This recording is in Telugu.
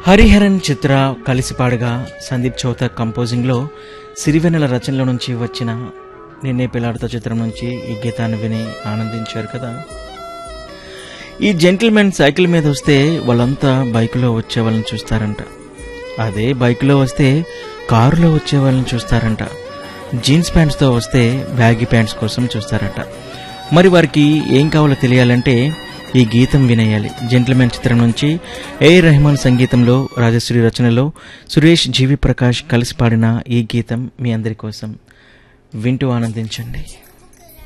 హరిహరన్ చిత్ర కలిసి పాడగా సందీప్ చౌత కంపోజింగ్లో సిరివెన్నెల రచనల నుంచి వచ్చిన నిన్నే పిల్లాడుతో చిత్రం నుంచి ఈ గీతాన్ని విని ఆనందించారు కదా ఈ జెంటిల్మెన్ సైకిల్ మీద వస్తే వాళ్ళంతా బైకులో వచ్చే వాళ్ళని చూస్తారంట అదే బైకులో వస్తే కారులో వచ్చే వాళ్ళని చూస్తారంట జీన్స్ ప్యాంట్స్తో వస్తే బ్యాగీ ప్యాంట్స్ కోసం చూస్తారట మరి వారికి ఏం కావాలో తెలియాలంటే ఈ గీతం వినేయాలి జెంటిల్మెన్ చిత్రం నుంచి ఏ రెహమాన్ సంగీతంలో రాజశ్రీ రచనలో సురేష్ జీవి ప్రకాష్ కలిసి పాడిన ఈ గీతం మీ అందరి కోసం వింటూ ఆనందించండి